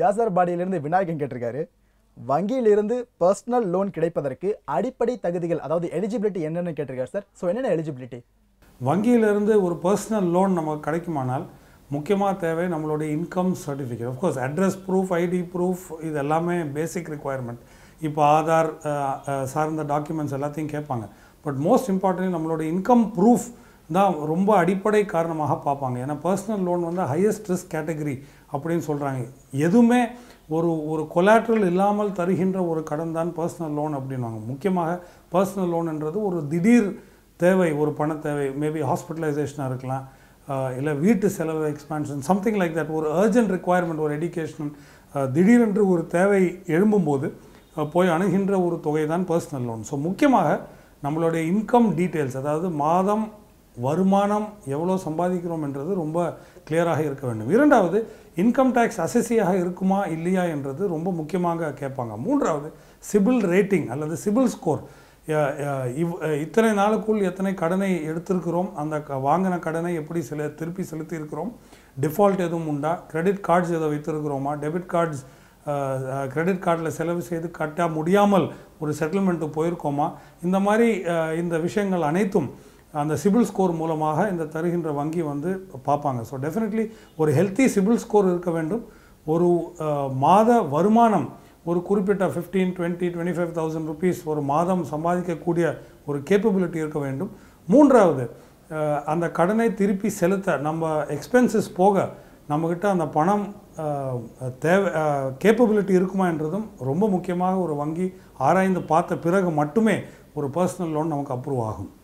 வியாசர் பாடியிலிருந்து விநாயகன் கேட்டிருக்காரு வங்கியிலிருந்து personal loan கிடைப்பதற்கு அடிப்படை தகுதிகள் அதாவது எலிஜிபிலிட்டி என்னன்னு கேட்டிருக்காரு சார் ஸோ என்னென்ன எலிஜிபிலிட்டி வங்கியிலிருந்து ஒரு பர்சனல் லோன் நமக்கு கிடைக்குமானால் முக்கியமாக தேவை நம்மளுடைய income certificate of course address proof ID proof இது எல்லாமே பேசிக் ரிக்குவயர்மெண்ட் இப்போ ஆதார் அஹ், அஹ், சார்ந்த டாக்குமெண்ட்ஸ் எல்லாத்தையும் கேட்பாங்க பட் மோஸ்ட் இம்பார்ட்டன்ட்லி நம்மளோட இன்கம் ப்ரூஃப் தான் ரொம்ப அடிப்படை காரணமாக பார்ப்பாங்க ஏன்னா பர்சனல் லோன் வந்து ஹையஸ்ட் ரிஸ்க் கேட்டகரி அப்படின்னு சொல்கிறாங்க எதுவுமே ஒரு ஒரு கொலாட்ரல் இல்லாமல் தருகின்ற ஒரு கடன் தான் பர்சனல் லோன் அப்படின்வாங்க முக்கியமாக பர்சனல் லோன்ன்றது ஒரு திடீர் தேவை ஒரு பண தேவை மேபி ஹாஸ்பிட்டலைசேஷனாக இருக்கலாம் இல்லை வீட்டு செலவு எக்ஸ்பான்ஷன் சம்திங் லைக் தட் ஒரு அர்ஜென்ட் ரெக்குவயர்மெண்ட் ஒரு எஜுகேஷன் திடீரென்று ஒரு தேவை எழும்பும்போது அஹ், போய் அணுகின்ற ஒரு தொகை தான் பர்சனல் லோன் ஸோ முக்கியமாக நம்மளுடைய இன்கம் டீட்டெயில்ஸ் அதாவது மாதம் வருமானம் எவ்வளோ சம்பாதிக்கிறோம் என்றது ரொம்ப கிளியராக இருக்க வேண்டும் இரண்டாவது இன்கம் டேக்ஸ் அசசியாக இருக்குமா இல்லையா என்றது ரொம்ப முக்கியமாக கேட்பாங்க மூன்றாவது சிபில் ரேட்டிங் அல்லது சிபில் ஸ்கோர் இவ் இத்தனை நாளுக்குள் எத்தனை கடனை எடுத்திருக்கிறோம் அந்த க- வாங்கின கடனை எப்படி செல திருப்பி செலுத்தி இருக்கிறோம் டிஃபால்ட் எதுவும் உண்டா கிரெடிட் கார்ட்ஸ் எதை வைத்திருக்கிறோமா டெபிட் கார்ட்ஸ் கிரெடிட் கார்டில் செலவு செய்து கட்ட முடியாமல் ஒரு செட்டில்மெண்ட்டுக்கு போயிருக்கோமா இந்த மாதிரி அஹ், இந்த விஷயங்கள் அனைத்தும் அந்த சிபில் ஸ்கோர் மூலமாக இந்த தருகின்ற வங்கி வந்து பார்ப்பாங்க ஸோ டெஃபினெட்லி ஒரு ஹெல்த்தி சிபில் ஸ்கோர் இருக்க வேண்டும் ஒரு அஹ், மாத வருமானம் ஒரு குறிப்பிட்ட fifteen twenty twenty five thousand rupees ஒரு மாதம் சம்பாதிக்கக்கூடிய ஒரு கேப்பபிலிட்டி இருக்க வேண்டும் மூன்றாவது அஹ், அந்த கடனை திருப்பி செலுத்த நம்ம எக்ஸ்பென்சஸ் போக நம்மக்கிட்ட அந்த பணம் அஹ், தேவை கேப்பபிலிட்டி இருக்குமா என்றதும் ரொம்ப முக்கியமாக ஒரு வங்கி ஆராய்ந்து பார்த்த பிறகு மட்டுமே ஒரு பர்சனல் லோன் நமக்கு அப்ரூவ் ஆகும்